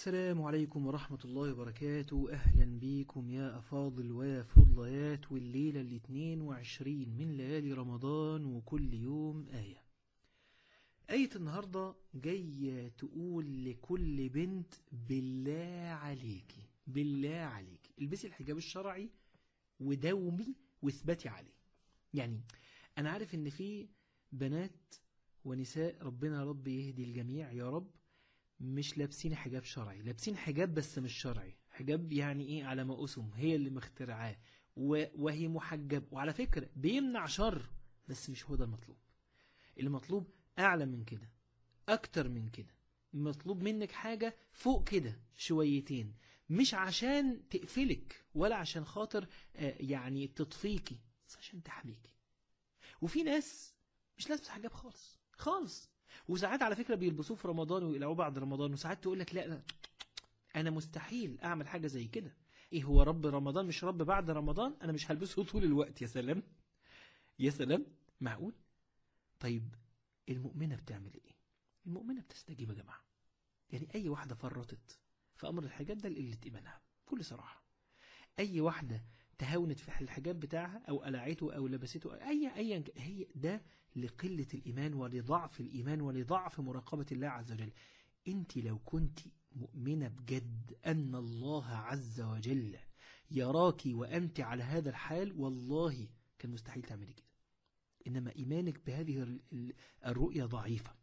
السلام عليكم ورحمة الله وبركاته أهلا بيكم يا أفاضل ويا فضليات والليلة الاثنين وعشرين من ليالي رمضان وكل يوم آية آية النهاردة جاية تقول لكل بنت بالله عليكي بالله عليكي البسي الحجاب الشرعي ودومي واثبتي عليه يعني أنا عارف إن في بنات ونساء ربنا يا رب يهدي الجميع يا رب مش لابسين حجاب شرعي لابسين حجاب بس مش شرعي حجاب يعني ايه على ما اسم هي اللي مخترعاه و- وهي محجب وعلى فكرة بيمنع شر بس مش هو ده المطلوب المطلوب اعلى من كده اكتر من كده مطلوب منك حاجة فوق كده شويتين مش عشان تقفلك ولا عشان خاطر آه، يعني تطفيكي بس عشان تحميكي وفي ناس مش لابسه حجاب خالص خالص وساعات على فكرة بيلبسوه في رمضان ويقلعوه بعد رمضان وساعات تقول لك لا لا انا مستحيل اعمل حاجة زي كده ايه هو رب رمضان مش رب بعد رمضان انا مش هلبسه طول الوقت يا سلام يا سلام معقول طيب المؤمنة بتعمل ايه المؤمنة بتستجيب يا جماعة يعني اي واحدة فرطت في امر الحجاب ده لقلة ايمانها بكل صراحة اي واحدة تهاونت في الحجاب بتاعها او قلعته او لبسته اي ايا كان، هي ده لقلة الإيمان ولضعف الإيمان ولضعف مراقبة الله عز وجل أنت لو كنت مؤمنة بجد أن الله عز وجل يراك وأنت على هذا الحال والله كان مستحيل تعملي كده إنما إيمانك بهذه ال- ال- الرؤية ضعيفة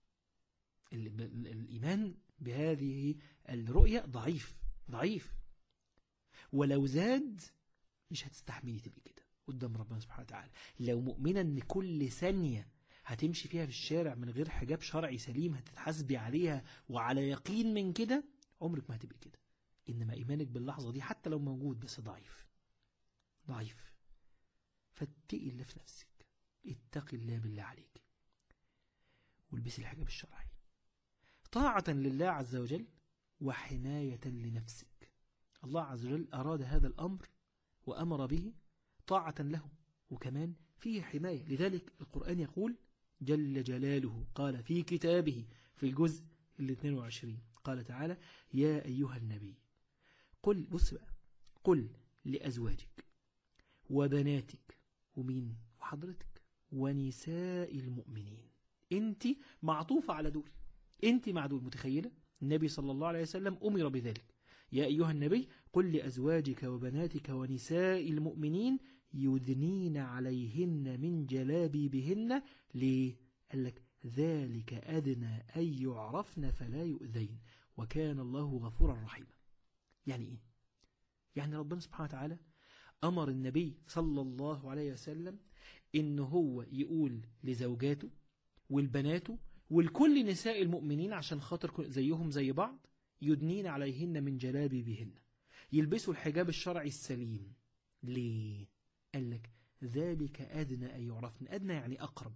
ال- ال- الإيمان بهذه الرؤية ضعيف ضعيف ولو زاد مش هتستحملي تبقي كده قدام ربنا سبحانه وتعالى لو مؤمنة ان كل ثانية هتمشي فيها في الشارع من غير حجاب شرعي سليم هتتحاسبي عليها وعلى يقين من كده عمرك ما هتبقي كده انما ايمانك باللحظة دي حتى لو موجود بس ضعيف ضعيف فاتقي الله في نفسك اتقي الله بالله عليك والبسي الحجاب الشرعي طاعة لله عز وجل وحماية لنفسك الله عز وجل أراد هذا الأمر وأمر به طاعة له وكمان فيه حماية لذلك القرآن يقول جل جلاله قال في كتابه في الجزء ال 22 قال تعالى يا أيها النبي قل بص بقى قل لأزواجك وبناتك ومين وحضرتك ونساء المؤمنين انت معطوفة على دول انت مع دول متخيلة النبي صلى الله عليه وسلم أمر بذلك يا أيها النبي قل لأزواجك وبناتك ونساء المؤمنين يدنين عليهن من جلابيبهن ليه؟ قال لك ذلك أدنى أن يعرفن فلا يؤذين وكان الله غفورا رحيما يعني إيه؟ يعني ربنا سبحانه وتعالى أمر النبي صلى الله عليه وسلم إن هو يقول لزوجاته والبناته والكل نساء المؤمنين عشان خاطر كل- زيهم زي بعض يدنين عليهن من جلابيبهن يلبسوا الحجاب الشرعي السليم ليه؟ قال لك ذلك أدنى أن يعرفن أدنى يعني أقرب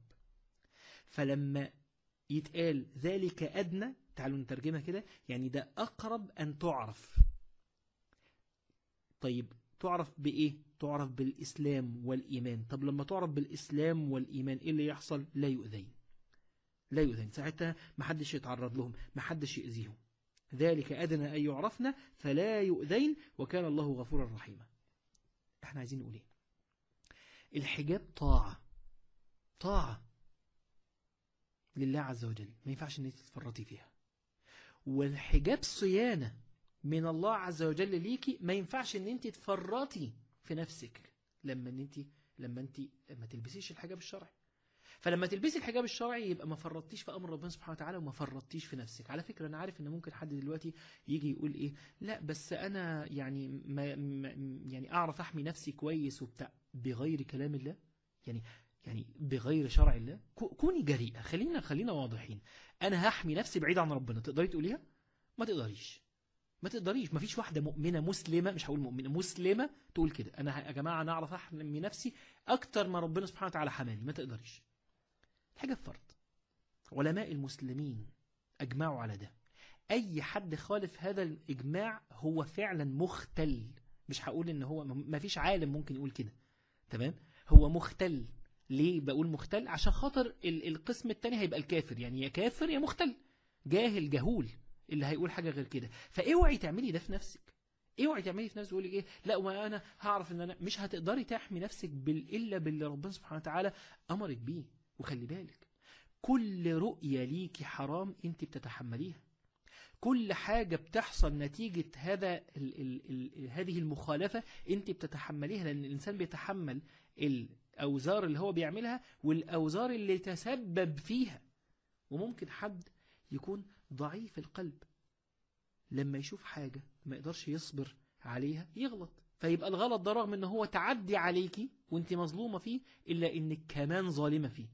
فلما يتقال ذلك أدنى تعالوا نترجمها كده يعني ده أقرب أن تعرف طيب تعرف بإيه؟ تعرف بالإسلام والإيمان طب لما تعرف بالإسلام والإيمان إيه اللي يحصل؟ لا يؤذين لا يؤذين ساعتها محدش يتعرض لهم محدش يؤذيهم ذلك أدنى أن يعرفن فلا يؤذين وكان الله غفورا رحيما احنا عايزين نقول ايه الحجاب طاعة طاعة لله عز وجل ما ينفعش ان انت تتفرطي فيها والحجاب صيانة من الله عز وجل ليكي ما ينفعش ان انت تفرطي في نفسك لما ان انت لما انت ما تلبسيش الحجاب الشرعي فلما تلبسي الحجاب الشرعي يبقى ما فرطتيش في امر ربنا سبحانه وتعالى وما فرطتيش في نفسك على فكره انا عارف ان ممكن حد دلوقتي يجي يقول ايه لا بس انا يعني ما ما يعني اعرف احمي نفسي كويس وبتاع بغير كلام الله يعني يعني بغير شرع الله كو- كوني جريئه خلينا خلينا واضحين انا هحمي نفسي بعيد عن ربنا تقدري تقوليها ما تقدريش ما تقدريش ما فيش واحده مؤمنه مسلمه مش هقول مؤمنه مسلمه تقول كده انا يا جماعه انا اعرف احمي نفسي اكتر ما ربنا سبحانه وتعالى حماني ما تقدريش حاجه فرض علماء المسلمين اجمعوا على ده اي حد خالف هذا الاجماع هو فعلا مختل مش هقول ان هو ما فيش عالم ممكن يقول كده تمام هو مختل ليه بقول مختل عشان خاطر ال- القسم التاني هيبقى الكافر يعني يا كافر يا مختل جاهل جهول اللي هيقول حاجه غير كده فاوعي تعملي ده في نفسك اوعي تعملي في نفسك تقولي ايه لا وانا هعرف ان انا مش هتقدري تحمي نفسك بال الا باللي ربنا سبحانه وتعالى امرك بيه وخلي بالك كل رؤيه ليكي حرام انت بتتحمليها كل حاجة بتحصل نتيجة هذا ال ال ال هذه المخالفة انت بتتحمليها لان الانسان بيتحمل الاوزار اللي هو بيعملها والاوزار اللي تسبب فيها وممكن حد يكون ضعيف القلب لما يشوف حاجة ما يقدرش يصبر عليها يغلط فيبقى الغلط ده رغم ان هو تعدي عليكي وانت مظلومة فيه الا انك كمان ظالمة فيه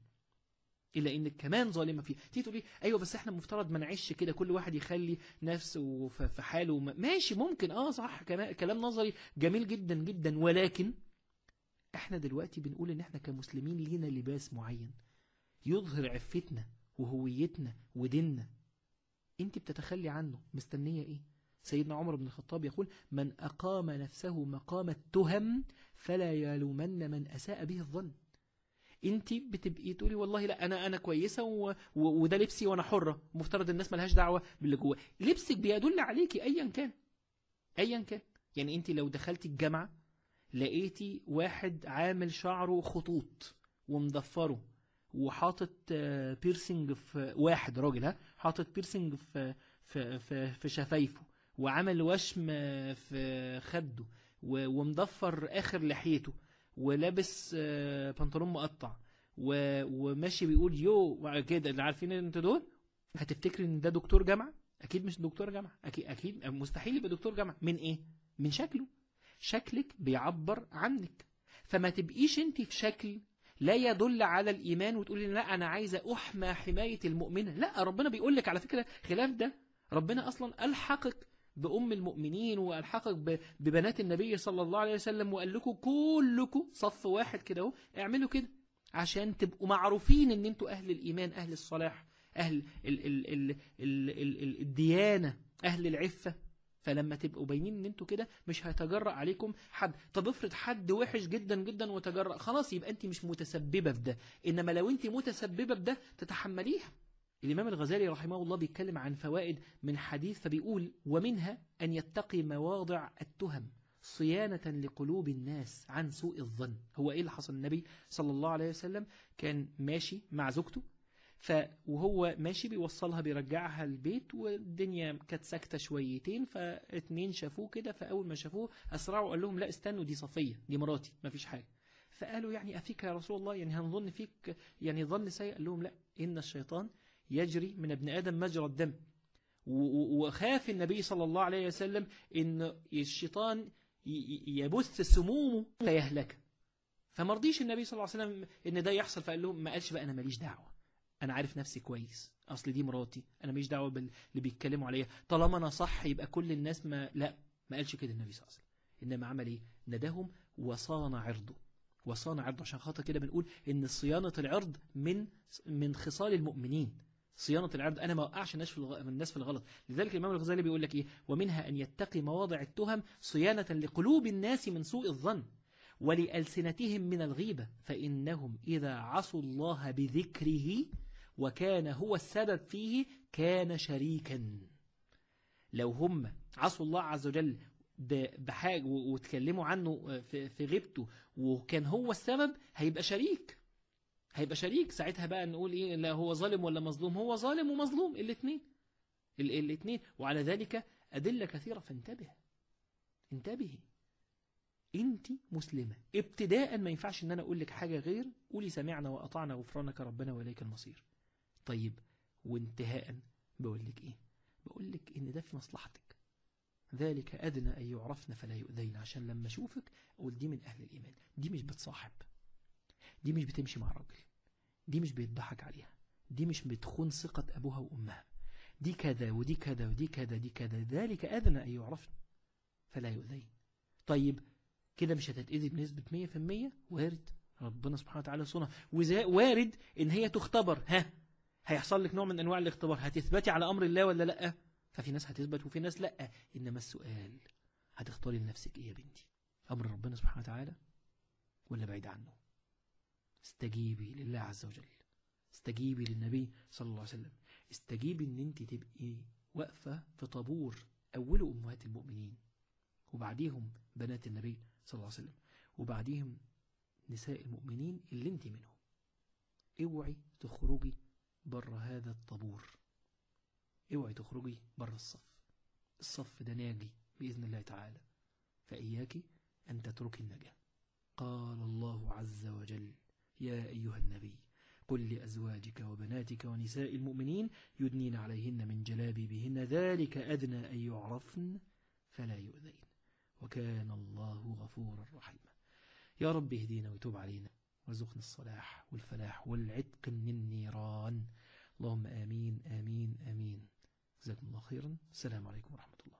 الا انك كمان ظالمه فيه تيجي تقولي ايوه بس احنا المفترض ما نعيش كده كل واحد يخلي نفسه ف- في حاله وما- ماشي ممكن اه صح كما- كلام نظري جميل جدا جدا ولكن احنا دلوقتي بنقول ان احنا كمسلمين لينا لباس معين يظهر عفتنا وهويتنا وديننا انت بتتخلي عنه مستنيه ايه سيدنا عمر بن الخطاب يقول من اقام نفسه مقام التهم فلا يلومن من اساء به الظن انت بتبقي تقولي والله لا انا انا كويسه و... و... وده لبسي وانا حره مفترض الناس ملهاش دعوه باللي جوه لبسك بيدل عليكي ايا كان ايا كان يعني انت لو دخلتي الجامعه لقيتي واحد عامل شعره خطوط ومضفره وحاطط آه، بيرسينج في واحد راجل ها حاطط بيرسينج في في في, في شفايفه وعمل وشم آه، في خده و- ومضفر اخر لحيته ولابس آه، بنطلون مقطع و- وماشي بيقول يو كده اللي عارفين انتوا دول هتفتكري ان ده دكتور جامعه اكيد مش دكتور جامعه اكيد اكيد مستحيل يبقى دكتور جامعه من ايه من شكله شكلك بيعبر عنك فما تبقيش انت في شكل لا يدل على الايمان وتقولي لا انا عايزه احمى حمايه المؤمنه لا ربنا بيقول لك على فكره خلاف ده ربنا اصلا الحقك بأم المؤمنين وألحقك ب- ببنات النبي صلى الله عليه وسلم وقال لكم كلكم صف واحد كده اهو اعملوا كده عشان تبقوا معروفين ان انتوا أهل الإيمان أهل الصلاح أهل ال ال ال ال ال ال الديانة أهل العفة فلما تبقوا باينين ان انتوا كده مش هيتجرأ عليكم حد طب افرض حد وحش جدا جدا وتجرأ خلاص يبقى انت مش متسببة في ده انما لو انت متسببة في ده تتحمليها الإمام الغزالي رحمه الله بيتكلم عن فوائد من حديث فبيقول ومنها أن يتقي مواضع التهم صيانة لقلوب الناس عن سوء الظن هو إيه اللي حصل النبي صلى الله عليه وسلم كان ماشي مع زوجته ف وهو ماشي بيوصلها بيرجعها البيت والدنيا كانت ساكته شويتين فاتنين شافوه كده فاول ما شافوه اسرعوا وقال لهم لا استنوا دي صفيه دي مراتي ما فيش حاجه فقالوا يعني افيك يا رسول الله يعني هنظن فيك يعني ظن سيء قال لهم لا ان الشيطان يجري من ابن ادم مجرى الدم و- و- وخاف النبي صلى الله عليه وسلم ان الشيطان ي- ي- يبث سمومه فيهلك فما رضيش النبي صلى الله عليه وسلم ان ده يحصل فقال لهم ما قالش بقى انا ماليش دعوه انا عارف نفسي كويس اصل دي مراتي انا ماليش دعوه باللي بيتكلموا عليا طالما انا صح يبقى كل الناس ما لا ما قالش كده النبي صلى الله عليه وسلم انما عمل ايه نداهم وصان عرضه وصان عرضه عشان خاطر كده بنقول ان صيانه العرض من من خصال المؤمنين صيانه العرض انا ما اوقعش الناس في الغ... الناس في الغلط لذلك الامام الغزالي بيقول لك ايه ومنها ان يتقي مواضع التهم صيانه لقلوب الناس من سوء الظن ولألسنتهم من الغيبة فإنهم إذا عصوا الله بذكره وكان هو السبب فيه كان شريكا لو هم عصوا الله عز وجل ب- بحاجة و- وتكلموا عنه في في غيبته وكان هو السبب هيبقى شريك هيبقى شريك ساعتها بقى نقول ايه لا هو ظالم ولا مظلوم هو ظالم ومظلوم الاثنين الاثنين وعلى ذلك أدلة كثيرة فانتبه انتبهي انت مسلمة ابتداء ما ينفعش ان انا اقول لك حاجة غير قولي سمعنا واطعنا غفرانك ربنا واليك المصير طيب وانتهاء بقول لك ايه بقول لك ان ده في مصلحتك ذلك ادنى ان يعرفن فلا يؤذين عشان لما اشوفك اقول دي من اهل الايمان دي مش بتصاحب دي مش بتمشي مع راجل دي مش بيضحك عليها دي مش بتخون ثقة ابوها وامها دي كذا ودي كذا ودي كذا دي كذا ذلك ادنى ان يعرفن فلا يؤذين طيب كده مش هتتأذي بنسبة 100% وارد ربنا سبحانه وتعالى صنع وزا- وارد ان هي تختبر ها هيحصل لك نوع من انواع الاختبار هتثبتي على امر الله ولا لا ففي ناس هتثبت وفي ناس لا انما السؤال هتختاري لنفسك ايه يا بنتي امر ربنا سبحانه وتعالى ولا بعيد عنه استجيبي لله عز وجل استجيبي للنبي صلى الله عليه وسلم استجيبي ان انت تبقي واقفة في طابور أوله أمهات المؤمنين وبعديهم بنات النبي صلى الله عليه وسلم وبعديهم نساء المؤمنين اللي انت منهم اوعي تخرجي بره هذا الطابور اوعي تخرجي بره الصف الصف ده ناجي بإذن الله تعالى فإياك أن تتركي النجاة قال الله عز وجل يا أيها النبي قل لأزواجك وبناتك ونساء المؤمنين يدنين عليهن من جلابيبهن ذلك أدنى أن يعرفن فلا يؤذين وكان الله غفورا رحيما يا رب اهدينا وتوب علينا وارزقنا الصلاح والفلاح والعتق من النيران اللهم آمين آمين آمين جزاكم الله خيرا السلام عليكم ورحمة الله